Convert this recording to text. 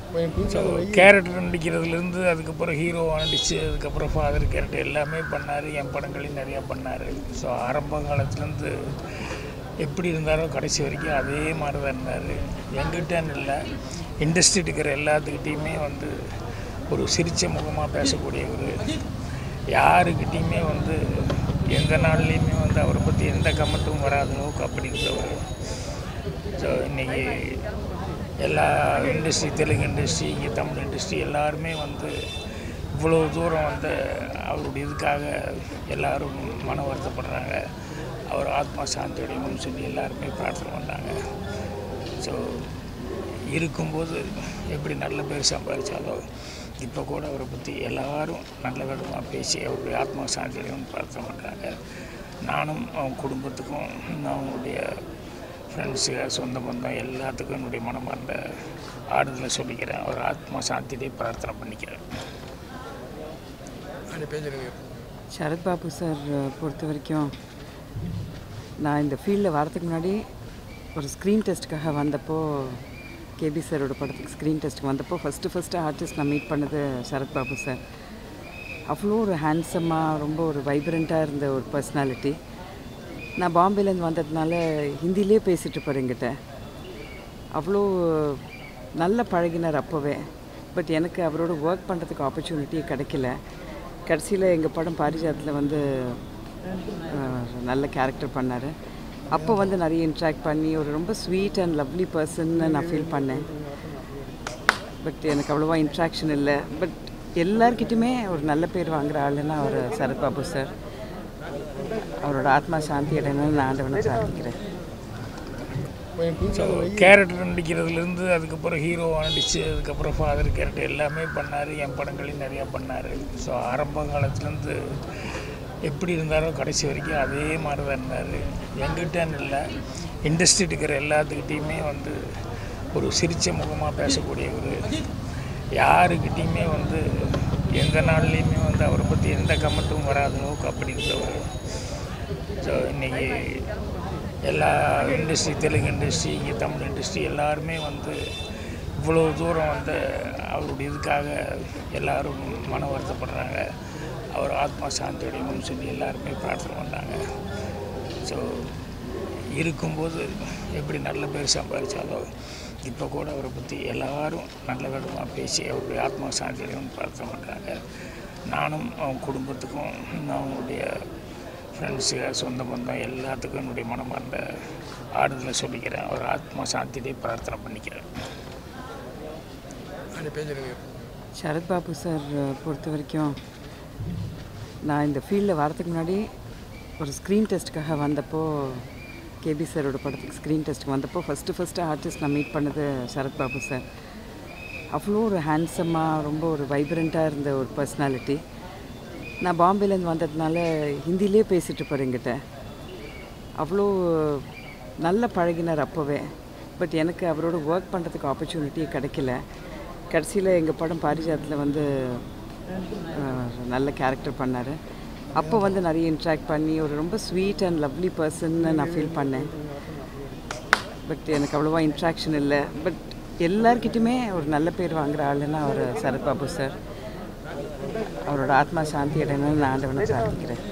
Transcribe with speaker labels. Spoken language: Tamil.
Speaker 1: ஸோ கேரக்டர் நடிக்கிறதுலேருந்து அதுக்கப்புறம் ஹீரோவாக நடித்து அதுக்கப்புறம் ஃபாதர் கேரக்டர் எல்லாமே பண்ணார் என் படங்களையும் நிறையா பண்ணார் ஸோ ஆரம்ப காலத்துலேருந்து எப்படி இருந்தாரோ கடைசி வரைக்கும் அதே மாதிரி தான் இருந்தார் எங்கிட்டன்னு இல்லை இண்டஸ்ட்ரி இருக்கிற எல்லாத்துக்கிட்டேயுமே வந்து ஒரு சிரித்த முகமாக பேசக்கூடிய ஒரு யாருக்கிட்டேயுமே வந்து எந்த நாள்லேயுமே வந்து அவரை பற்றி எந்த கமெண்ட்டும் வராத அளவுக்கு அப்படி இருந்தவர் ஸோ இன்றைக்கி எல்லா இண்டஸ்ட்ரி தெலுங்கு இண்டஸ்ட்ரி இங்கே தமிழ் இண்டஸ்ட்ரி எல்லாருமே வந்து இவ்வளோ தூரம் வந்து அவருடைய இதுக்காக எல்லாரும் மன வருத்தப்படுறாங்க அவர் ஆத்மா சாந்தி அடையணும்னு சொல்லி எல்லாருமே பிரார்த்தனை பண்ணாங்க ஸோ இருக்கும்போது எப்படி நல்ல பேர் சம்பாதிச்சாலோ இப்போ கூட அவரை பற்றி எல்லாரும் நல்ல விதமாக பேசி அவருடைய ஆத்மா சாந்தி அடையணும்னு பிரார்த்தனை பண்ணுறாங்க நானும் அவங்க குடும்பத்துக்கும் அவங்களுடைய ஃப்ரெண்ட்ஸு சொந்த பந்தம் எல்லாத்துக்கும் என்னுடைய மனமார்ந்த ஆறுதலை சொல்லிக்கிறேன் அவர் ஆத்மா சாந்தியை பிரார்த்தனை பண்ணிக்கிறேன்
Speaker 2: சரத் பாபு சார் பொறுத்த வரைக்கும் நான் இந்த ஃபீல்டில் வரதுக்கு முன்னாடி ஒரு ஸ்க்ரீன் டெஸ்ட்டுக்காக வந்தப்போ கேபி சாரோட படத்துக்கு ஸ்க்ரீன் டெஸ்ட்டுக்கு வந்தப்போ ஃபஸ்ட்டு ஃபஸ்ட்டு ஆர்டிஸ்ட் நான் மீட் பண்ணது சரத் பாபு சார் அவ்வளோ ஒரு ஹேண்ட்ஸமாக ரொம்ப ஒரு வைப்ரண்ட்டாக இருந்த ஒரு பர்சனாலிட்டி நான் பாம்பேலேருந்து வந்ததுனால ஹிந்திலே பேசிகிட்டு இருப்பார் என்கிட்ட அவ்வளோ நல்ல பழகினார் அப்போவே பட் எனக்கு அவரோட ஒர்க் பண்ணுறதுக்கு ஆப்பர்ச்சுனிட்டி கிடைக்கல கடைசியில் எங்கள் படம் பாரிஜாத்தில் வந்து அஹ், நல்ல கேரக்டர் பண்ணார் அப்போ வந்து நிறைய இன்ட்ராக்ட் பண்ணி ஒரு ரொம்ப ஸ்வீட் அண்ட் லவ்லி பர்சன்னு நான் ஃபீல் பண்ணேன் பட் எனக்கு அவ்வளோவா இன்ட்ராக்ஷன் இல்லை பட் எல்லார்கிட்டையுமே ஒரு நல்ல பேர் வாங்குற ஆளுன்னா அவர் சரத் பாபு சார் அவரோட ஆத்மா சாந்தி அடையணும்னு நான் ஆண்டவனை பிரார்த்திக்கிறேன்
Speaker 1: ஸோ கேரக்டர் நடிக்கிறதுலேருந்து அதுக்கப்புறம் ஹீரோவாக நடித்து அதுக்கப்புறம் ஃபாதர் கேரக்டர் எல்லாமே பண்ணார் என் படங்களையும் நிறையா பண்ணார் ஸோ ஆரம்ப காலத்துலேருந்து எப்படி இருந்தாரோ கடைசி வரைக்கும் அதே மாதிரி தான் இருந்தார் எங்கிட்டன்னு இல்லை இண்டஸ்ட்ரி இருக்கிற எல்லாத்துக்கிட்டேயுமே வந்து ஒரு சிரித்த முகமாக பேசக்கூடிய ஒரு யாருக்கிட்டேயுமே வந்து எந்த நாள்லேயுமே வந்து அவரை பற்றி எந்த கமெண்ட்டும் வராத அளவுக்கு அப்படி இருந்தவர் ஸோ இன்றைக்கி எல்லா இண்டஸ்ட்ரி தெலுங்கு இண்டஸ்ட்ரி இங்கே தமிழ் இண்டஸ்ட்ரி எல்லாருமே வந்து இவ்வளோ தூரம் வந்து அவருடைய இதுக்காக எல்லாரும் மன வருத்தப்படுறாங்க அவர் ஆத்மா சாந்தி அடையணும்னு சொல்லி எல்லாருமே பிரார்த்தனை பண்ணாங்க ஸோ இருக்கும்போது எப்படி நல்ல பேர் சம்பாதிச்சாலோ இப்போ கூட அவரை பற்றி எல்லாரும் நல்ல விதமாக பேசி அவருடைய ஆத்மா சாந்தி அடையணும்னு பிரார்த்தனை பண்ணுறாங்க நானும் அவங்க குடும்பத்துக்கும் அவங்களுடைய ஃப்ரெண்ட்ஸு சொந்த பந்தம் எல்லாத்துக்கும் என்னுடைய மனமார்ந்த ஆறுதலை சொல்லிக்கிறேன் அவர் ஆத்மா சாந்தியை பிரார்த்தனை பண்ணிக்கிறேன்
Speaker 2: சரத் பாபு சார் பொறுத்த வரைக்கும் நான் இந்த ஃபீல்டில் வரதுக்கு முன்னாடி ஒரு ஸ்க்ரீன் டெஸ்ட்டுக்காக வந்தப்போ கேபி சாரோட படத்துக்கு ஸ்க்ரீன் டெஸ்ட்டுக்கு வந்தப்போ ஃபஸ்ட்டு ஃபஸ்ட்டு ஆர்டிஸ்ட் நான் மீட் பண்ணது சரத் பாபு சார் அவ்வளோ ஒரு ஹேண்ட்ஸமாக ரொம்ப ஒரு வைப்ரண்ட்டாக இருந்த ஒரு பர்சனாலிட்டி நான் பாம்பேலேருந்து வந்ததுனால ஹிந்திலே பேசிகிட்டு இருப்பார் என்கிட்ட அவ்வளோ நல்ல பழகினார் அப்போவே பட் எனக்கு அவரோட ஒர்க் பண்ணுறதுக்கு ஆப்பர்ச்சுனிட்டி கிடைக்கல கடைசியில் எங்கள் படம் பாரிஜாத்தில் வந்து அஹ், நல்ல கேரக்டர் பண்ணார் அப்போ வந்து நிறைய இன்ட்ராக்ட் பண்ணி ஒரு ரொம்ப ஸ்வீட் அண்ட் லவ்லி பர்சன்னு நான் ஃபீல் பண்ணேன் பட் எனக்கு அவ்வளோவா இன்ட்ராக்ஷன் இல்லை பட் எல்லார்கிட்டையுமே ஒரு நல்ல பேர் வாங்குற ஆளுன்னா அவர் சரத் பாபு சார் அவரோட ஆத்மா சாந்தி அடையணும்னு நான் ஆண்டவனை பிரார்த்திக்கிறேன்